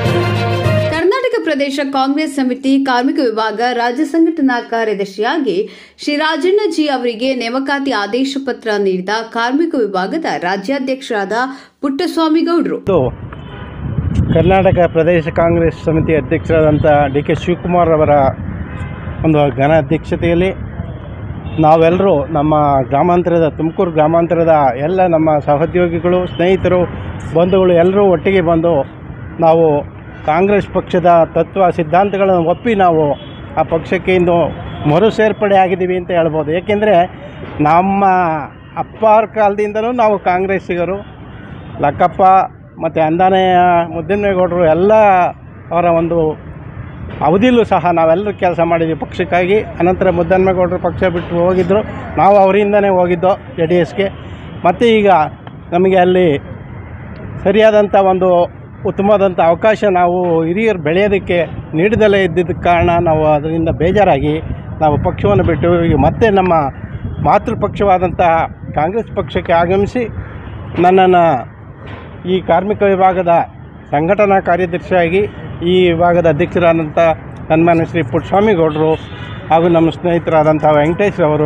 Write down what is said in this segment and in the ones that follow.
ಕರ್ನಾಟಕ ಪ್ರದೇಶ ಕಾಂಗ್ರೆಸ್ ಸಮಿತಿ ಕಾರ್ಮಿಕ ವಿಭಾಗ ರಾಜ್ಯ ಸಂಘಟನಾ ಕಾರ್ಯದರ್ಶಿಯಾಗಿ ಶ್ರೀ ರಾಜಣ್ಣ ಜಿ ಅವರಿಗೆ ನೇಮಕಾತಿ ಆದೇಶ ಪತ್ರ ನೀಡಿದ ಕಾರ್ಮಿಕ ವಿಭಾಗದ ರಾಜ್ಯಾಧ್ಯಕ್ಷರಾದ ಪುಟ್ಟಸ್ವಾಮಿ ಗೌಡ್ರು ಮತ್ತು ಕರ್ನಾಟಕ ಪ್ರದೇಶ ಕಾಂಗ್ರೆಸ್ ಸಮಿತಿ ಅಧ್ಯಕ್ಷರಾದಂಥ ಡಿ ಕೆ ಶಿವಕುಮಾರ್ ಅವರ ಒಂದು ಘನ ಅಧ್ಯಕ್ಷತೆಯಲ್ಲಿ ನಾವೆಲ್ಲರೂ ನಮ್ಮ ಗ್ರಾಮಾಂತರದ ತುಮಕೂರು ಗ್ರಾಮಾಂತರದ ಎಲ್ಲ ನಮ್ಮ ಸಹೋದ್ಯೋಗಿಗಳು ಸ್ನೇಹಿತರು ಬಂಧುಗಳು ಎಲ್ಲರೂ ಒಟ್ಟಿಗೆ ಬಂದು ನಾವು ಕಾಂಗ್ರೆಸ್ ಪಕ್ಷದ ತತ್ವ ಸಿದ್ಧಾಂತಗಳನ್ನು ಒಪ್ಪಿ ನಾವು ಆ ಪಕ್ಷಕ್ಕೆ ಇಂದು ಮರು ಸೇರ್ಪಡೆ ಆಗಿದ್ದೀವಿ ಅಂತ ಹೇಳ್ಬೋದು ಏಕೆಂದರೆ ನಮ್ಮ ಅಪ್ಪಾರ ಕಾಲದಿಂದನೂ ನಾವು ಕಾಂಗ್ರೆಸ್ಸಿಗರು ಲಕ್ಕಪ್ಪ ಮತ್ತು ಅಂದಾನೆಯ ಮುದ್ದನ್ಮೇಗೌಡರು ಎಲ್ಲ ಅವರ ಒಂದು ಅವಧಿಯಲ್ಲೂ ಸಹ ನಾವೆಲ್ಲರೂ ಕೆಲಸ ಮಾಡಿದ್ವಿ ಪಕ್ಷಕ್ಕಾಗಿ ಅನಂತರ ಮುದ್ದನ್ಮೇಗೌಡರು ಪಕ್ಷ ಬಿಟ್ಟು ಹೋಗಿದ್ದರು ನಾವು ಅವರಿಂದನೇ ಹೋಗಿದ್ದೋ ಜೆ ಡಿ ಎಸ್ಗೆ ಮತ್ತು ಈಗ ನಮಗೆ ಅಲ್ಲಿ ಸರಿಯಾದಂಥ ಒಂದು ಉತ್ತಮವಾದಂಥ ಅವಕಾಶ ನಾವು ಹಿರಿಯರು ಬೆಳೆಯೋದಕ್ಕೆ ನೀಡದಲ್ಲೇ ಇದ್ದಿದ್ದ ಕಾರಣ ನಾವು ಅದರಿಂದ ಬೇಜಾರಾಗಿ ನಾವು ಪಕ್ಷವನ್ನು ಬಿಟ್ಟು ಈಗ ಮತ್ತೆ ನಮ್ಮ ಮಾತೃ ಪಕ್ಷವಾದಂಥ ಕಾಂಗ್ರೆಸ್ ಪಕ್ಷಕ್ಕೆ ಆಗಮಿಸಿ ನನ್ನನ್ನು ಈ ಕಾರ್ಮಿಕ ವಿಭಾಗದ ಸಂಘಟನಾ ಕಾರ್ಯದರ್ಶಿಯಾಗಿ ಈ ವಿಭಾಗದ ಅಧ್ಯಕ್ಷರಾದಂಥ ಸನ್ಮಾನ್ಯ ಶ್ರೀ ಪುಟ್ಟಸ್ವಾಮಿ ಗೌಡರು ಹಾಗೂ ನಮ್ಮ ಸ್ನೇಹಿತರಾದಂಥ ವೆಂಕಟೇಶ್ ಅವರು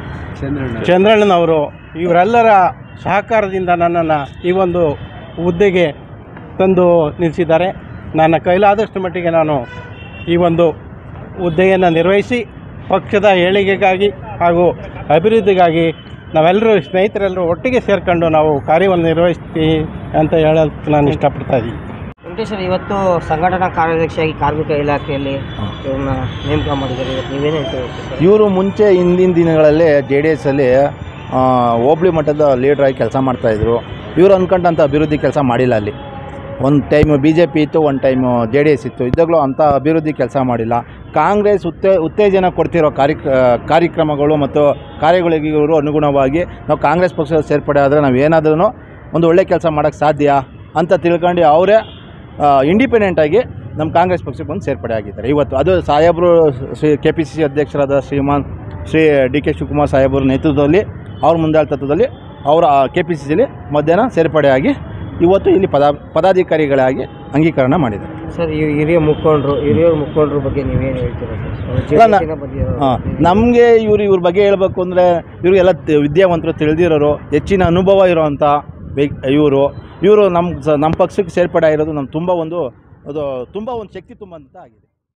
ಚಂದ್ರಣ್ಣನವರು ಇವರೆಲ್ಲರ ಸಹಕಾರದಿಂದ ನನ್ನನ್ನು ಈ ಒಂದು ಹುದ್ದೆಗೆ ತಂದು ನಿಲ್ಲಿಸಿದ್ದಾರೆ ನನ್ನ ಕೈಲಾದಷ್ಟು ಮಟ್ಟಿಗೆ ನಾನು ಈ ಒಂದು ಹುದ್ದೆಯನ್ನು ನಿರ್ವಹಿಸಿ ಪಕ್ಷದ ಏಳಿಗೆಗಾಗಿ ಹಾಗೂ ಅಭಿವೃದ್ಧಿಗಾಗಿ ನಾವೆಲ್ಲರೂ ಸ್ನೇಹಿತರೆಲ್ಲರೂ ಒಟ್ಟಿಗೆ ಸೇರ್ಕೊಂಡು ನಾವು ಕಾರ್ಯವನ್ನು ನಿರ್ವಹಿಸ್ತೀವಿ ಅಂತ ಹೇಳೋಕ್ಕೆ ನಾನು ಇಷ್ಟಪಡ್ತಾ ಇದ್ದೀನಿ ವೆಂಕಟೇಶ್ವರ ಇವತ್ತು ಸಂಘಟನಾ ಕಾರ್ಯದರ್ಶಿಯಾಗಿ ಕಾರ್ಮಿಕ ಇಲಾಖೆಯಲ್ಲಿ ಇವ್ರನ್ನ ನೇಮಕ ಮಾಡಿದ್ದಾರೆ ಇವತ್ತು ನೀವೇನು ಹೇಳ್ತೀವಿ ಸರ್? ಇವರು ಮುಂಚೆ ಹಿಂದಿನ ದಿನಗಳಲ್ಲಿ ಜೆ ಡಿ ಎಸ್ಸಲ್ಲಿ ಹೋಬಳಿ ಮಟ್ಟದ ಲೀಡ್ರಾಗಿ ಕೆಲಸ ಮಾಡ್ತಾಯಿದ್ರು ಇವರು ಅಂದ್ಕೊಂಡಂಥ ಅಭಿವೃದ್ಧಿ ಕೆಲಸ ಮಾಡಿಲ್ಲ ಅಲ್ಲಿ ಒಂದು ಟೈಮು ಬಿ ಜೆ ಪಿ ಇತ್ತು ಒಂದು ಟೈಮು ಜೆ ಡಿ ಎಸ್ ಇತ್ತು ಇದ್ದಾಗಲೂ ಅಂಥ ಅಭಿವೃದ್ಧಿ ಕೆಲಸ ಮಾಡಿಲ್ಲ ಕಾಂಗ್ರೆಸ್ ಉತ್ತೇ ಉತ್ತೇಜನ ಕೊಡ್ತಿರೋ ಕಾರ್ಯ ಕಾರ್ಯಕ್ರಮಗಳು ಮತ್ತು ಕಾರ್ಯಗಳಿಗೆ ಇವರು ಅನುಗುಣವಾಗಿ ನಾವು ಕಾಂಗ್ರೆಸ್ ಪಕ್ಷದ ಸೇರ್ಪಡೆ ಆದರೆ ನಾವು ಏನಾದ್ರೂ ಒಂದು ಒಳ್ಳೆ ಕೆಲಸ ಮಾಡೋಕ್ಕೆ ಸಾಧ್ಯ ಅಂತ ತಿಳ್ಕೊಂಡು ಅವರೇ ಇಂಡಿಪೆಂಡೆಂಟಾಗಿ ನಮ್ಮ ಕಾಂಗ್ರೆಸ್ ಪಕ್ಷಕ್ಕೆ ಬಂದು ಸೇರ್ಪಡೆ ಆಗಿದ್ದಾರೆ ಇವತ್ತು ಅದು ಸಾಹೇಬರು Shri K P C C ಅಧ್ಯಕ್ಷರಾದ ಶ್ರೀಮಾನ್ ಶ್ರೀ ಡಿ ಕೆ ಶಿವಕುಮಾರ್ ಸಾಹೇಬರ ನೇತೃತ್ವದಲ್ಲಿ ಅವ್ರ ಮುಂದಾಳತ್ವದಲ್ಲಿ ಅವರ ಕೆ ಪಿ ಸಿ ಸಿಲಿ ಮಧ್ಯಾಹ್ನ ಸೇರ್ಪಡೆಯಾಗಿ ಇವತ್ತು ಇಲ್ಲಿ ಪದಾ ಪದಾಧಿಕಾರಿಗಳಾಗಿ ಅಂಗೀಕರಣ ಮಾಡಿದ್ದಾರೆ ಸರ್ ಈ ಹಿರಿಯ ಮುಖಂಡರು ಹಿರಿಯರ ಮುಖಂಡರ ಬಗ್ಗೆ ನೀವೇನು ಹೇಳ್ತೀರಾ ಸರ್ ಅಲ್ಲ, ಜೆ ಬಂದಿರೋ ಹಾಂ ನಮಗೆ ಇವರು ಇವ್ರ ಬಗ್ಗೆ ಹೇಳಬೇಕು ಅಂದರೆ ಇವ್ರಿಗೆಲ್ಲ ತಿ- ವಿದ್ಯಾವಂತರು ತಿಳಿದಿರೋರು ಹೆಚ್ಚಿನ ಅನುಭವ ಇರೋವಂಥ ಇವರು ಇವರು ನಮ್ಮ ಸ- ನಮ್ಮ ಪಕ್ಷಕ್ಕೆ ಸೇರ್ಪಡೆ ಆಗಿರೋದು ನಮ್ಮ ತುಂಬ ಒಂದು ಅದು ತುಂಬ ಒಂದು ಶಕ್ತಿ ತುಂಬಂತ ಆಗಿದೆ